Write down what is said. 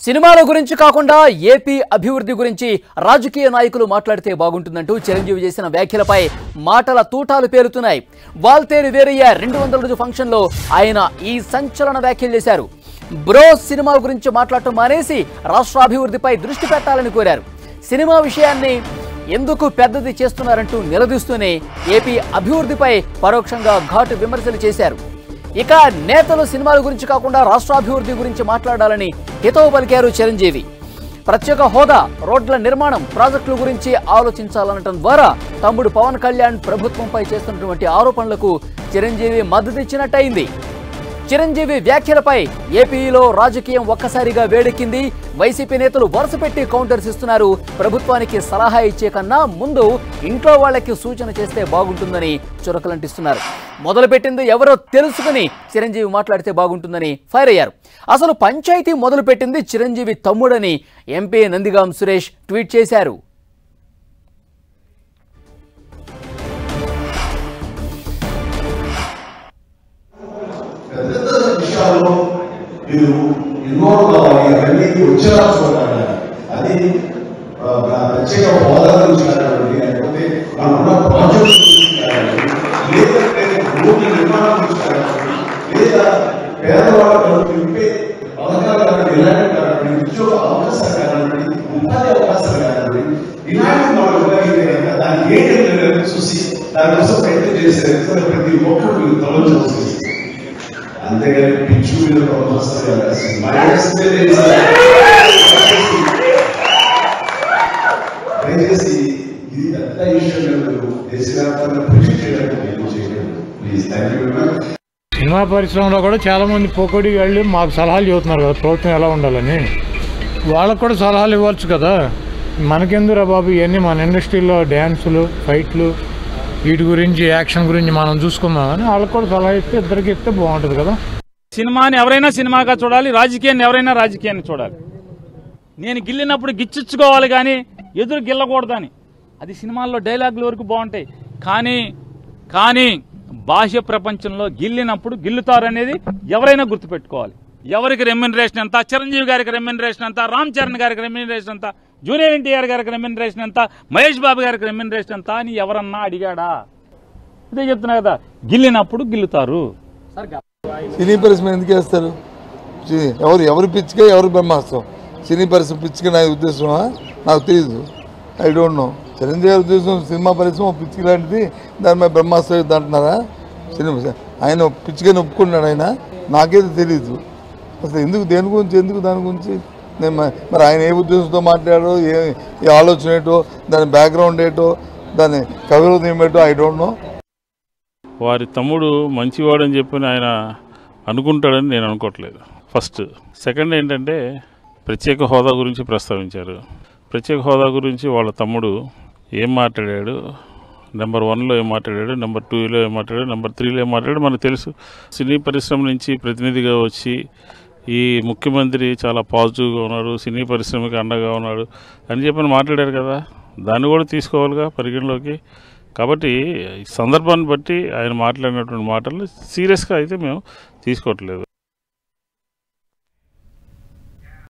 సినిమాల గురించి కాకుండా ఏపీ అభివృద్ధి గురించి రాజకీయ నాయకులు మాట్లాడితే బాగుంటుందంటూ చిరంజీవి చేసిన వ్యాఖ్యలపై మాటల తూటాలు పేరుతున్నాయి వాల్తేరు వేరయ్య రెండు వందల రోజు ఫంక్షన్లో ఆయన ఈ సంచలన వ్యాఖ్యలు చేశారు బ్రో సినిమా గురించి మాట్లాడటం మానేసి రాష్ట్ర అభివృద్ధిపై దృష్టి పెట్టాలని కోరారు సినిమా విషయాన్ని ఎందుకు పెద్దది చేస్తున్నారంటూ నిలదీస్తూనే ఏపీ అభివృద్ధిపై పరోక్షంగా ఘాటు విమర్శలు చేశారు ఇక నేతలు సినిమాల గురించి కాకుండా రాష్ట్రాభివృద్ధి గురించి మాట్లాడాలని హితవు పలికారు చిరంజీవి ప్రత్యేక హోదా రోడ్ల నిర్మాణం ప్రాజెక్టుల గురించి ఆలోచించాలనటం ద్వారా తమ్ముడు పవన్ కళ్యాణ్ ప్రభుత్వంపై చేస్తున్నటువంటి ఆరోపణలకు చిరంజీవి మద్దతిచ్చినట్టయింది చిరంజీవి వ్యాఖ్యలపై ఏపీలో రాజకీయం ఒక్కసారిగా వేడెక్కింది వైసీపీ నేతలు వరుస పెట్టి కౌంటర్స్ ఇస్తున్నారు ప్రభుత్వానికి సలహా ఇచ్చే కన్నా ముందు ఇంట్లో వాళ్ళకి సూచన చేస్తే బాగుంటుందని చురకలంటిస్తున్నారు మొదలుపెట్టింది ఎవరో తెలుసుకుని చిరంజీవి మాట్లాడితే బాగుంటుందని ఫైర్ అయ్యారు అసలు పంచాయతీ మొదలుపెట్టింది చిరంజీవి తమ్ముడని ఎంపీ నందిగాం సురేష్ ట్వీట్ చేశారు పెద్ద పెద్ద విషయాల్లో మీరు ఇన్వాల్వ్ కావాలి అవన్నీ వచ్చేలా చూడాలి అది ఆ, ఆ ప్రత్యేక హోదా గురించి కానివ్వండి లేకపోతే మనం ఉన్న ప్రాజెక్ట్ గురించి కానివ్వండి లేదంటే రోడ్ల నిర్మాణం గురించి కానివ్వండి లేదా పేదవాళ్ళకు నింపే పథకాలు కానివ్వండి ఇలాంటి కానివ్వండి ఉద్యోగ అవకాశాలు కానివ్వండి ఉపాధి అవకాశాలు కానివ్వండి ఇలాంటి మనం ఉపయోగించే కనుక దాన్ని ఏంటి చూసి దానికోసం ప్రయత్నం చేసే ప్రతి ఒక్కరు మీరు తొలగించవచ్చు అంతేగాని పిచ్చు మీద ప్రమోస్తారు దయచేసి ఇది పెద్ద ఇష్యూ మీరు దేశవ్యాప్తంగా కృషి చేయడానికి నేను చేయలేదు please thank you very much cinema పరిశ్రమలో కూడా చాలా మంది పోకోడి వాళ్ళు మాకు సలహాలు చెబుతున్నారు కదా ప్రభుత్వం ఎలా ఉండాలని వాళ్ళకు కూడా సలహాలు ఇవ్వచ్చు కదా మనకెందురా బాబు ఇవన్నీ మన ఇండస్ట్రీలో డ్యాన్సులు ఫైట్లు వీటి గురించి యాక్షన్ గురించి మనం చూసుకుందామని వాళ్ళకి కూడా సలహా ఇస్తే ఇద్దరికి ఇస్తే బాగుంటుంది కదా సినిమాని ఎవరైనా సినిమాగా చూడాలి రాజకీయాన్ని ఎవరైనా రాజకీయాన్ని చూడాలి నేను గిల్లినప్పుడు గిచ్చుకోవాలి కానీ ఎదురు గిల్లకూడదని అది సినిమాల్లో డైలాగుల వరకు బాగుంటాయి కానీ కానీ బాహ్య ప్రపంచంలో గిల్లినప్పుడు గిల్లుతారు అనేది ఎవరైనా గుర్తుపెట్టుకోవాలి ఎవరికి రెమ్యునరేషన్ ఎంత చిరంజీవి గారికి రెమ్యునరేషన్ ఎంత రామ్ చరణ్ గారికి రెమ్యునరేషన్ ఎంత జూనియర్ ఎన్టీఆర్ గారికి రెమ్యునరేషన్ ఎంత మహేష్ బాబు గారికి రెమ్యునరేషన్ ఎంత అని ఎవరన్నా అడిగాడా ఇదే చెప్తున్నా కదా గిల్లినప్పుడు గిల్లుతారు సినీ పరిశ్రమ ఎందుకు వేస్తారు సి- ఎవరు ఎవరు పిచ్చికే ఎవరు బ్రహ్మాస్త్రం సినీ పరిశ్రమ పిచ్చికే నా ఉద్దేశమా నాకు తెలియదు ఐ డోంట్ నో చిరంజీవి గారి ఉద్దేశం సినిమా పరిశ్రమ పిచ్చికి లాంటిది దాని మీద బ్రహ్మాస్త్రం యుద్ధం అంటున్నారా సినిమా ఆయన పిచ్చికని ఒప్పుకున్నాడు ఆయన నాకైతే తెలియదు అసలు ఎందుకు దేని గురించి ఎందుకు దాని గురించి నేను మ- మరి ఆయన ఏ ఉద్దేశంతో మాట్లాడాడో ఏ ఏ ఆలోచన ఏంటో దాని బ్యాక్గ్రౌండ్ ఏంటో దాని కవిరోధం ఏమిటో ఐ డోంట్ నో వారి తమ్ముడు మంచివాడని చెప్పి ఆయన అనుకుంటాడని నేను అనుకోవట్లేదు ఫస్ట్ సెకండ్ ఏంటంటే ప్రత్యేక హోదా గురించి ప్రస్తావించారు ప్రత్యేక హోదా గురించి వాళ్ళ తమ్ముడు ఏం మాట్లాడాడు నెంబర్ వన్లో ఏం మాట్లాడాడు నెంబర్ టూలో ఏం మాట్లాడాడు నెంబర్ త్రీలో ఏం మాట్లాడాడు మనకు తెలుసు సినీ పరిశ్రమ నుంచి ప్రతినిధిగా వచ్చి ఈ ముఖ్యమంత్రి చాలా పాజిటివ్గా ఉన్నాడు సినీ పరిశ్రమకి అండగా ఉన్నాడు అని చెప్పని మాట్లాడారు కదా దాన్ని కూడా తీసుకోవాలిగా పరిగణలోకి కాబట్టి ఈ సందర్భాన్ని బట్టి ఆయన మాట్లాడినటువంటి మాటలు సీరియస్గా అయితే మేము తీసుకోవట్లేదు